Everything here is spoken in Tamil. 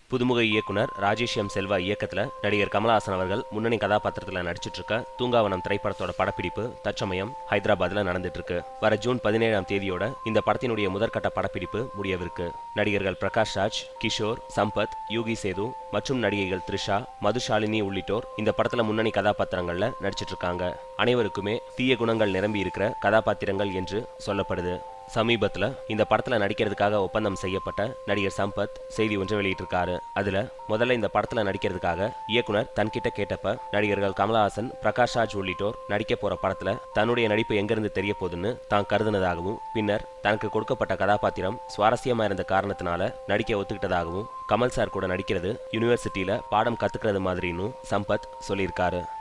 புதுமுக இயக்குனர் ராஜேஷ் எம் செல்வா இயக்கத்துல நடிகர் கமலஹாசன் அவர்கள் முன்னணி கதாபாத்திரத்துல நடிச்சிட்டு இருக்க தூங்காவனம் திரைப்படத்தோட படப்பிடிப்பு தற்சமயம் ஹைதராபாத்ல நடந்துட்டு இருக்கு வர ஜூன் பதினேழாம் தேதியோட இந்த படத்தினுடைய முதற்கட்ட படப்பிடிப்பு முடியவிருக்கு நடிகர்கள் பிரகாஷ் ராஜ் கிஷோர் சம்பத் யூகி சேது மற்றும் நடிகைகள் த்ரிஷா மதுஷாலினி உள்ளிட்டோர் இந்த படத்துல முன்னணி கதாபாத்திரங்கள்ல நடிச்சிட்டு இருக்காங்க அனைவருக்குமே தீய குணங்கள் நிரம்பி இருக்கிற கதாபாத்திரங்கள் என்று சொல்லப்படுது சமீபத்துல இந்த படத்துல நடிக்கிறதுக்காக ஒப்பந்தம் செய்யப்பட்ட நடிகர் சம்பத் செய்தி ஒன்று வெளியிட்டிருக்காரு அதுல முதல்ல இந்த படத்துல நடிக்கிறதுக்காக இயக்குனர் தன்கிட்ட கேட்டப்ப நடிகர்கள் கமலஹாசன் பிரகாஷ் ராஜ் உள்ளிட்டோர் நடிக்க போற படத்துல தன்னுடைய நடிப்பு எங்கிருந்து தெரிய போகுதுன்னு தான் கருதுனதாகவும் பின்னர் தனக்கு கொடுக்கப்பட்ட கதாபாத்திரம் சுவாரஸ்யமா இருந்த காரணத்தினால நடிக்க ஒத்துக்கிட்டதாகவும் கமல் சார் கூட நடிக்கிறது யூனிவர்சிட்டியில பாடம் கத்துக்கிறது மாதிரின்னு சம்பத் சொல்லியிருக்காரு